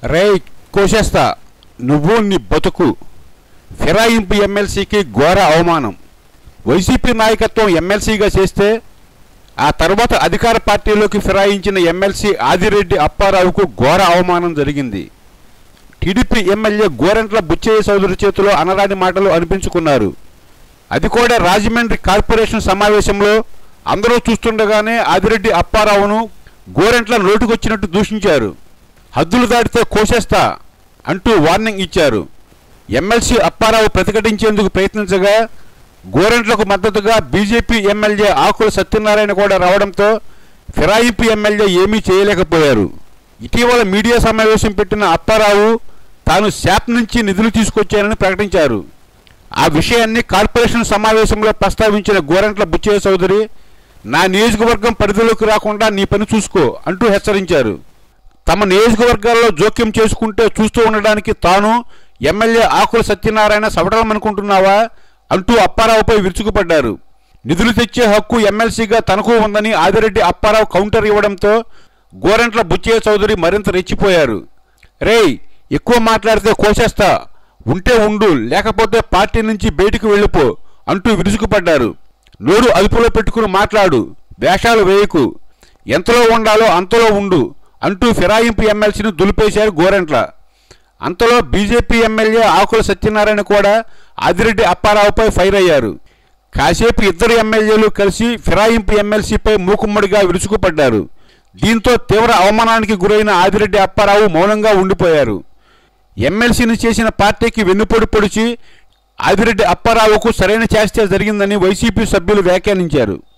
రే కోసేస్తా నువ్వు నీ బతుకు ఫిరాయింపు ఎమ్మెల్సీకి ఘోర అవమానం వైసీపీ నాయకత్వం ఎమ్మెల్సీగా చేస్తే ఆ తర్వాత అధికార పార్టీలోకి ఫిరాయించిన ఎమ్మెల్సీ ఆదిరెడ్డి అప్పారావుకు ఘోర అవమానం జరిగింది టీడీపీ ఎమ్మెల్యే గోరెంట్ల బుచ్చయ్య చౌదరి చేతిలో అనరాని మాటలు అనిపించుకున్నారు అది కూడా రాజమండ్రి కార్పొరేషన్ సమావేశంలో అందరూ చూస్తుండగానే ఆదిరెడ్డి అప్పారావును గోరెంట్ల నోటుకొచ్చినట్టు దూషించారు హద్దులు దాటితే కోసేస్తా అంటూ వార్నింగ్ ఇచ్చారు ఎమ్మెల్సీ అప్పారావు ప్రతిఘటించేందుకు ప్రయత్నించగా గోరెంట్లకు మద్దతుగా బీజేపీ ఎమ్మెల్యే ఆకుల సత్యనారాయణ కూడా రావడంతో ఫిరాయింపు ఎమ్మెల్యే ఏమీ చేయలేకపోయారు ఇటీవల మీడియా సమావేశం పెట్టిన అప్పారావు తాను శాప్ నుంచి నిధులు తీసుకొచ్చానని ప్రకటించారు ఆ విషయాన్ని కార్పొరేషన్ సమావేశంలో ప్రస్తావించిన గోరంట్ల బుచ్చయ్య చౌదరి నా నియోజకవర్గం పరిధిలోకి రాకుండా నీ పని చూసుకో అంటూ హెచ్చరించారు తమ నియోజకవర్గాల్లో జోక్యం చేసుకుంటే చూస్తూ ఉండడానికి తాను ఎమ్మెల్యే ఆకుల సత్యనారాయణ సవటమనుకుంటున్నావా అంటూ అప్పారావుపై విరుచుకుపడ్డారు నిధులు తెచ్చే హక్కు ఎమ్మెల్సీగా తనకు ఉందని ఆదిరెడ్డి అప్పారావు కౌంటర్ ఇవ్వడంతో గోరంట్ల బుచ్చయ్య చౌదరి మరింత రెచ్చిపోయారు రేయ్ ఎక్కువ మాట్లాడితే కోసేస్తా ఉంటే ఉండు లేకపోతే పార్టీ నుంచి బయటికి వెళ్ళిపో అంటూ విరుచుకుపడ్డారు నోరు అదుపులో పెట్టుకుని మాట్లాడు వేషాలు వేయకు ఎంతలో ఉండాలో అంతలో ఉండు అంటూ ఫిరాయింపు ఎమ్మెల్సీని దులిపేశారు గోరెంట్ల అంతలో బీజేపీ ఎమ్మెల్యే ఆకుల సత్యనారాయణ కూడా ఆదిరెడ్డి అప్పారావుపై ఫైర్ అయ్యారు కాసేపు ఇద్దరు ఎమ్మెల్యేలు కలిసి ఫిరాయింపు ఎమ్మెల్సీపై మూకుమ్మడిగా విరుచుకుపడ్డారు దీంతో తీవ్ర అవమానానికి గురైన ఆదిరెడ్డి అప్పారావు మౌనంగా ఉండిపోయారు ఎమ్మెల్సీని చేసిన పార్టీకి వెన్నుపొడి పొడిచి ఆదిరెడ్డి అప్పారావుకు సరైన చేస్తే జరిగిందని వైసీపీ సభ్యులు వ్యాఖ్యానించారు